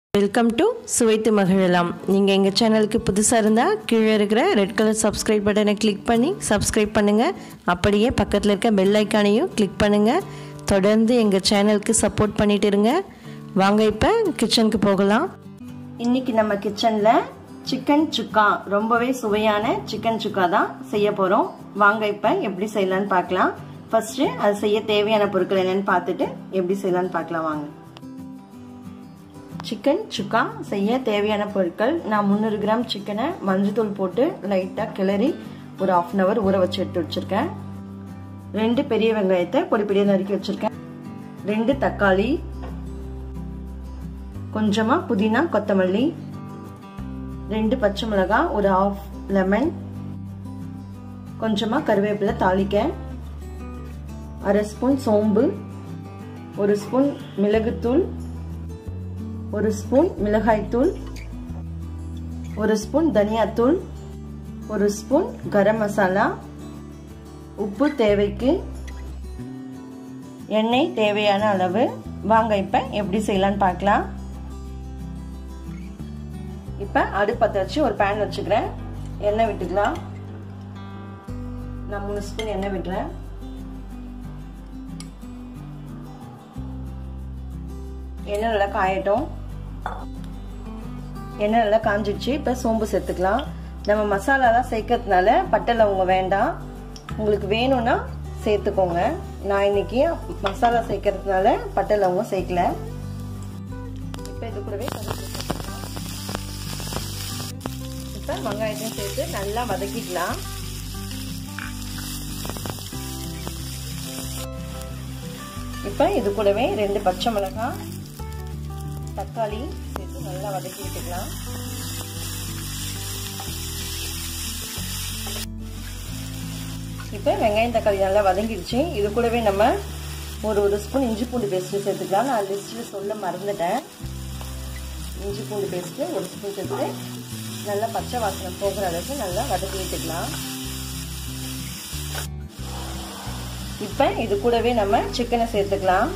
welcome to சுவைத்து மகிழலாம் நீங்கள் எங்கள் சேனலுக்கு புதுசாக இருந்தால் கீழே இருக்கிற ரெட் கலர் சப்ஸ்கிரைப் பட்டனை கிளிக் பண்ணி சப்ஸ்கிரைப் பண்ணுங்கள் அப்படியே பக்கத்தில் இருக்க பெல் ஐக்கானையும் கிளிக் பண்ணுங்கள் தொடர்ந்து எங்கள் சேனலுக்கு சப்போர்ட் பண்ணிட்டு இருங்க வாங்க இப்போ கிச்சனுக்கு போகலாம் இன்றைக்கி நம்ம கிச்சனில் சிக்கன் சுக்கா ரொம்பவே சுவையான சிக்கன் சுக்கா தான் செய்ய போகிறோம் வாங்க இப்போ எப்படி செய்யலான்னு பார்க்கலாம் ஃபஸ்ட்டு அது செய்ய தேவையான பொருட்கள் என்னென்னு பார்த்துட்டு எப்படி செய்யலான்னு பார்க்கலாம் வாங்க சிக்கன் சுக்கா செய்ய தேவையான பொருட்கள் நான் முந்நூறு கிராம் சிக்கனை மஞ்சத்தூள் போட்டு லைட்டாக கிளறி ஒரு ஆஃப் அன் ஹவர் ஊற வச்சு எடுத்து வச்சுருக்கேன் ரெண்டு பெரிய வெங்காயத்தை பொடி பொடியாக நறுக்கி வச்சுருக்கேன் ரெண்டு தக்காளி கொஞ்சமாக புதினா கொத்தமல்லி ரெண்டு பச்சை மிளகாய் ஒரு ஆஃப் லெமன் கொஞ்சமாக கருவேப்பிலை தாளிக்க அரை ஸ்பூன் சோம்பு ஒரு ஸ்பூன் மிளகுத்தூள் ஒரு ஸ்பூன் மிளகாய்த்தூள் ஒரு ஸ்பூன் தனியாத்தூள் ஒரு ஸ்பூன் கரம் மசாலா உப்பு தேவைக்கு எண்ணெய் தேவையான அளவு வாங்க இப்போ எப்படி செய்யலான்னு பார்க்கலாம் இப்போ அடுப்பத்தை வச்சு ஒரு பேன் வச்சுக்கிறேன் எண்ணெய் விட்டுக்கலாம் நான் மூணு ஸ்பூன் எண்ணெய் விட்டுறேன் எண்ணெய் நல்லா காயட்டும் எண்ணெய் நல்லா காஞ்சிடுச்சு இப்போ சோம்பு சேர்த்துக்கலாம் நம்ம மசாலாலாம் சேர்க்கறதுனால பட்டை லவங்கம் வேண்டாம் உங்களுக்கு வேணும்னா சேர்த்துக்கோங்க நான் இன்னைக்கு மசாலா சேர்க்கறதுனால பட்டை லவங்கம் சேர்க்கல இப்போ இது கூடவே இப்போ வெங்காயத்தையும் சேர்த்து நல்லா வதக்கிக்கலாம் இப்போ இது கூடவே ரெண்டு பச்சை மிளகாய் தக்காளி சேர்த்து நல்லா வதக்கி விட்டுக்கலாம் இப்போ வெங்காயம் தக்காளி நல்லா வதங்கிடுச்சு இது கூடவே நம்ம ஒரு ஒரு ஸ்பூன் இஞ்சி பூண்டு பேஸ்ட்டு சேர்த்துக்கலாம் நான் லிஸ்ட்டில் சொல்ல மறந்துட்டேன் இஞ்சி பூண்டு பேஸ்ட்டு ஒரு ஸ்பூன் சேர்த்து நல்லா பச்சை வாசனை போகிற அளவுக்கு நல்லா வதக்கி விட்டுக்கலாம் இப்போ இது கூடவே நம்ம சிக்கனை சேர்த்துக்கலாம்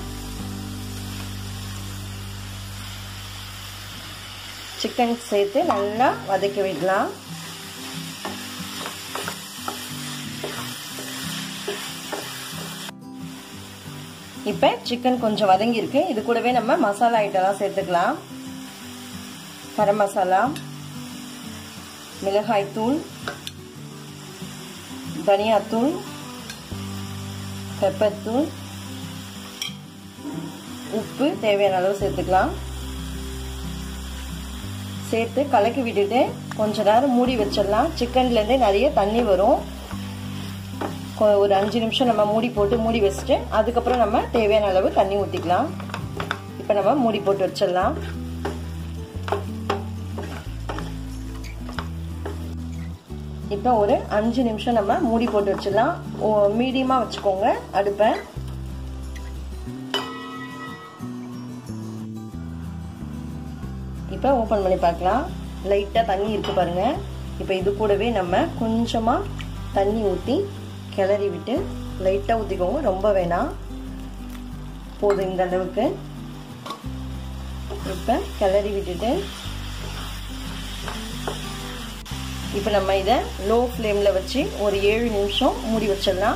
சிக்கன் சேர்த்து நல்லா வதக்கி விடலாம் இப்போ சிக்கன் கொஞ்சம் வதங்கியிருக்கு இது கூடவே நம்ம மசாலா ஐட்டம்லாம் சேர்த்துக்கலாம் கரம் மசாலா மிளகாய் தூள் தனியாத்தூள் பெப்பர் தூள் உப்பு தேவையான அளவு சேர்த்துக்கலாம் சேர்த்து கலக்கி விட்டுட்டு கொஞ்ச நேரம் மூடி வச்சிடலாம் சிக்கன்லேருந்தே நிறைய தண்ணி வரும் ஒரு அஞ்சு நிமிஷம் நம்ம மூடி போட்டு மூடி வச்சுட்டு அதுக்கப்புறம் நம்ம தேவையான அளவு தண்ணி ஊற்றிக்கலாம் இப்போ நம்ம மூடி போட்டு வச்சிடலாம் இப்போ ஒரு அஞ்சு நிமிஷம் நம்ம மூடி போட்டு வச்சிடலாம் மீடியமாக வச்சுக்கோங்க அடுப்பை இப்போ ஓப்பன் பண்ணி பார்க்கலாம் லைட்டாக தண்ணி இருக்குது பாருங்கள் இப்போ இது கூடவே நம்ம கொஞ்சமாக தண்ணி ஊற்றி கிளறி விட்டு லைட்டாக ஊற்றிக்கோங்க ரொம்ப வேணாம் போதும் இந்த அளவுக்கு இப்போ கிளறி விட்டுட்டு இப்போ நம்ம இதை லோ ஃப்ளேமில் வச்சு ஒரு ஏழு நிமிஷம் மூடி வச்சிடலாம்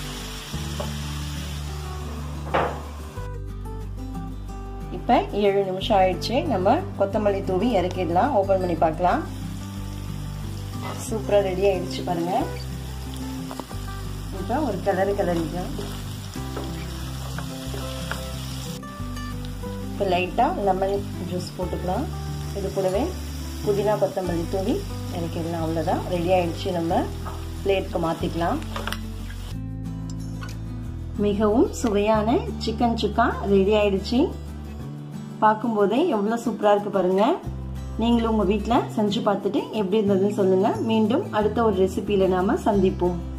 இப்போ ஏழு நிமிஷம் ஆயிடுச்சு நம்ம கொத்தமல்லி தூவி இறக்கிடலாம் ஓப்பன் பண்ணி பார்க்கலாம் சூப்பராக ரெடி ஆயிடுச்சு பாருங்க இப்போ ஒரு கலரு கலரிக்கலாம் இப்போ லைட்டாக லெமன் ஜூஸ் போட்டுக்கலாம் இது கூடவே புதினா கொத்தமல்லி தூவி இறக்கிடலாம் அவ்வளோதான் ரெடி ஆயிடுச்சு நம்ம பிளேட்க்கு மாற்றிக்கலாம் மிகவும் சுவையான சிக்கன் சுக்கா ரெடி ஆயிடுச்சு பார்க்கும்போதே எவ்வளோ சூப்பராக இருக்குது பாருங்கள் நீங்களும் உங்கள் வீட்டில் செஞ்சு பார்த்துட்டு எப்படி இருந்ததுன்னு சொல்லுங்கள் மீண்டும் அடுத்த ஒரு ரெசிபியில் நாம் சந்திப்போம்